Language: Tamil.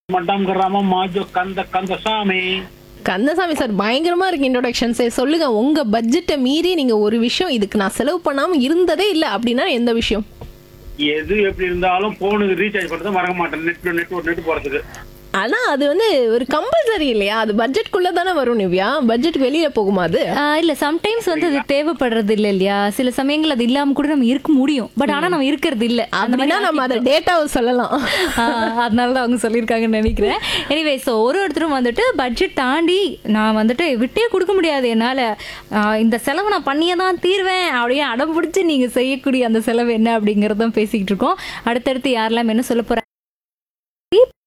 மட்டம் கிராமம் மாஜோ கந்த கந்தசாமி கந்தசாமி சார் பயங்கரமா இருக்கு இன்ட்ரோடக்ஷன் சார் சொல்லுங்க உங்க பட்ஜெட்டை மீறி நீங்க ஒரு விஷயம் இதுக்கு நான் செலவு பண்ணாம இருந்ததே இல்ல அப்படின்னா எந்த விஷயம் எது எப்படி இருந்தாலும் போனுக்கு ரீசார்ஜ் பண்றது மறக்க மாட்டேன் நெட் நெட் ஒரு நெட் போறதுக்கு ஆனா அது வந்து ஒரு கம்பல்சரி இல்லையா அது பட்ஜெட்குள்ள தானே வரும் நிவ்யா பட்ஜெட் வெளியில போகுமா அது ஆஹ் இல்ல சம்டைம்ஸ் வந்து அது தேவைப்படுறது இல்ல இல்லையா சில சமயங்கள் அது இல்லாம கூட நம்ம இருக்க முடியும் பட் ஆனா நம்ம இருக்கிறது இல்ல அந்த மாதிரி அப்படின்னா நம்ம அதை டேட்டாவை சொல்லலாம் ஆஹ் அதனால தான் அவங்க சொல்லியிருக்காங்கன்னு நினைக்கிறேன் எனிவே ஸோ ஒரு ஒருத்தரும் வந்துட்டு பட்ஜெட் தாண்டி நான் வந்துட்டு விட்டே கொடுக்க முடியாது என்னால் இந்த செலவு நான் பண்ணியே தான் தீர்வேன் அப்படியே அடம் பிடிச்சி நீங்கள் செய்யக்கூடிய அந்த செலவு என்ன அப்படிங்கிறதான் பேசிக்கிட்டு இருக்கோம் அடுத்தடுத்து யாரெல்லாம் என்ன சொல்ல போகிறாங்க